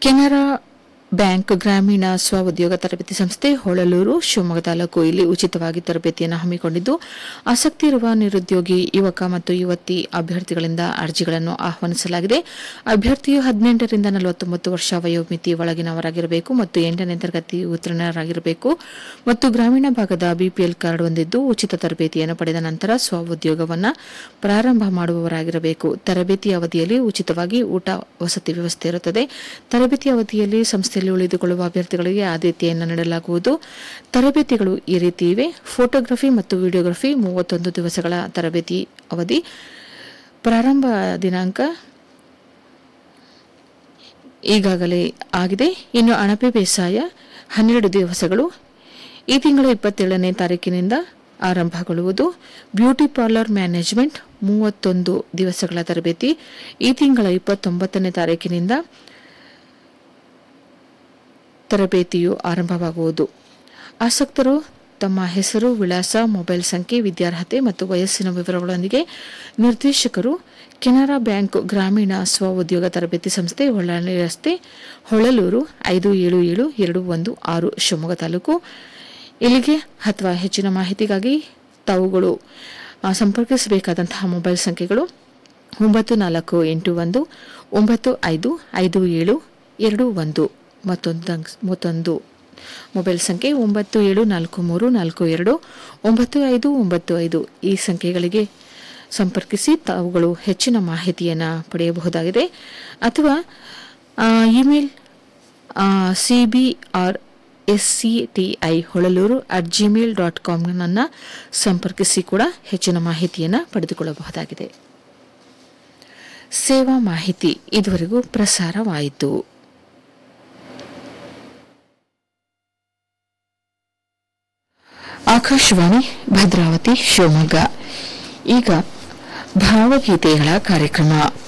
Canara bank ಗ್ರಾಮೀಣ ಸ್ವ ಉದ್ಯೋಗ ತರಬೇತಿ ಸಂಸ್ಥೆ ಹೊಳಲೂರು ಶಿವಮೊಗ್ಗ ತಾಲೂಕು ಇಲ್ಲಿ ಉಚಿತವಾಗಿ ತರಬೇತಿಯನ್ನು ಹಮ್ಮಿಕೊಂಡಿದ್ದು ಆಸಕ್ತಿ ಇರುವ ನಿರುದ್ಯೋಗಿ ಯುವಕ ಮತ್ತು ಯುವತಿ ಅಭ್ಯರ್ಥಿಗಳಿಂದ ಅರ್ಜಿಗಳನ್ನು ಆಹ್ವಾನಿಸಲಾಗಿದೆ ಅಭ್ಯರ್ಥಿಯು ಹದಿನೆಂಟರಿಂದ ನಲವತ್ತೊಂಬತ್ತು ವರ್ಷ ವಯೋಮಿತಿ ಒಳಗಿನವರಾಗಿರಬೇಕು ಮತ್ತು ಎಂಟನೇ ತರಗತಿ ಉತ್ತೀರ್ಣರಾಗಿರಬೇಕು ಮತ್ತು ಗ್ರಾಮೀಣ ಭಾಗದ ಬಿಪಿಎಲ್ ಕಾರ್ಡ್ ಹೊಂದಿದ್ದು ಉಚಿತ ತರಬೇತಿಯನ್ನು ಪಡೆದ ನಂತರ ಸ್ವ ಉದ್ಯೋಗವನ್ನು ಪ್ರಾರಂಭ ಮಾಡುವವರಾಗಿರಬೇಕು ತರಬೇತಿ ಅವಧಿಯಲ್ಲಿ ಉಚಿತವಾಗಿ ಊಟ ವಸತಿ ವ್ಯವಸ್ಥೆ ಇರುತ್ತದೆ ತರಬೇತಿ ಅವಧಿಯಲ್ಲಿ ಸಂಸ್ಥೆಯಲ್ಲಿ ಉಳಿದುಕೊಳ್ಳುವ ಅಭ್ಯರ್ಥಿಗಳಿಗೆ ಆದ್ಯತೆಯನ್ನು ನೀಡಲಾಗುವುದು ತರಬೇತಿಗಳು ಈ ರೀತಿ ಇವೆ ಫೋಟೋಗ್ರಫಿ ಮತ್ತು ವಿಡಿಯೋಗ್ರಫಿ ಮೂವತ್ತೊಂದು ದಿವಸಗಳ ತರಬೇತಿ ಅವಧಿ ಪ್ರಾರಂಭ ದಿನಾಂಕ ಈಗಾಗಲೇ ಆಗಿದೆ ಇನ್ನು ಅಣಬೆ ಬೇಸಾಯ ಹನ್ನೆರಡು ದಿವಸಗಳು ಈ ತಿಂಗಳ ಇಪ್ಪತ್ತೇಳನೇ ತಾರೀಕಿನಿಂದ ಆರಂಭಗೊಳ್ಳುವುದು ಬ್ಯೂಟಿ ಪಾರ್ಲರ್ ಮ್ಯಾನೇಜ್ಮೆಂಟ್ ಮೂವತ್ತೊಂದು ದಿವಸಗಳ ತರಬೇತಿ ಈ ತಿಂಗಳ ಇಪ್ಪತ್ತೊಂಬತ್ತನೇ ತಾರೀಕಿನಿಂದ ತರಬೇತಿಯು ಆರಂಭವಾಗುವುದು ಆಸಕ್ತರು ತಮ್ಮ ಹೆಸರು ವಿಳಾಸ ಮೊಬೈಲ್ ಸಂಖ್ಯೆ ವಿದ್ಯಾರ್ಹತೆ ಮತ್ತು ವಯಸ್ಸಿನ ವಿವರಗಳೊಂದಿಗೆ ನಿರ್ದೇಶಕರು ಕೆನರಾ ಬ್ಯಾಂಕ್ ಗ್ರಾಮೀಣ ಸ್ವ ಉದ್ಯೋಗ ತರಬೇತಿ ಸಂಸ್ಥೆ ಹೊಳ್ಳಾಳಿ ರಸ್ತೆ ಹೊಳಲೂರು ಐದು ಏಳು ಏಳು ಎರಡು ಒಂದು ಆರು ಶಿವಮೊಗ್ಗ ತಾಲೂಕು ಇಲ್ಲಿಗೆ ಅಥವಾ ಹೆಚ್ಚಿನ ಮಾಹಿತಿಗಾಗಿ ತಾವುಗಳು ಆ, ಸಂಪರ್ಕಿಸಬೇಕಾದಂತಹ ಮೊಬೈಲ್ ಸಂಖ್ಯೆಗಳು ಒಂಬತ್ತು ನಾಲ್ಕು ಎಂಟು ಒಂದು ಒಂಬತ್ತು ಐದು ಐದು ಏಳು ಎರಡು ಒಂದು ಮತ್ತೊಂದು ಮತ್ತೊಂದು ಮೊಬೈಲ್ ಸಂಖ್ಯೆ ಒಂಬತ್ತು ಏಳು ನಾಲ್ಕು ಮೂರು ನಾಲ್ಕು ಎರಡು ಒಂಬತ್ತು ಐದು ಒಂಬತ್ತು ಐದು ಈ ಸಂಖ್ಯೆಗಳಿಗೆ ಸಂಪರ್ಕಿಸಿ ತಾವುಗಳು ಹೆಚ್ಚಿನ ಮಾಹಿತಿಯನ್ನು ಪಡೆಯಬಹುದಾಗಿದೆ ಅಥವಾ ಆ, email C B R S C T I Holalur at Gmail dot ಕಾಮ್ನನ್ನು ಸಂಪರ್ಕಿಸಿ ಕೂಡ ಹೆಚ್ಚಿನ ಮಾಹಿತಿಯನ್ನು ಪಡೆದುಕೊಳ್ಳಬಹುದಾಗಿದೆ ಸೇವಾ ಮಾಹಿತಿ ಇದುವರೆಗೂ ಪ್ರಸಾರವಾಯಿತು ಆಕಾಶವಾಣಿ ಭದ್ರಾವತಿ ಶಿವಮೊಗ್ಗ ಈಗ ಭಾವಗೀತೆಗಳ ಕಾರ್ಯಕ್ರಮ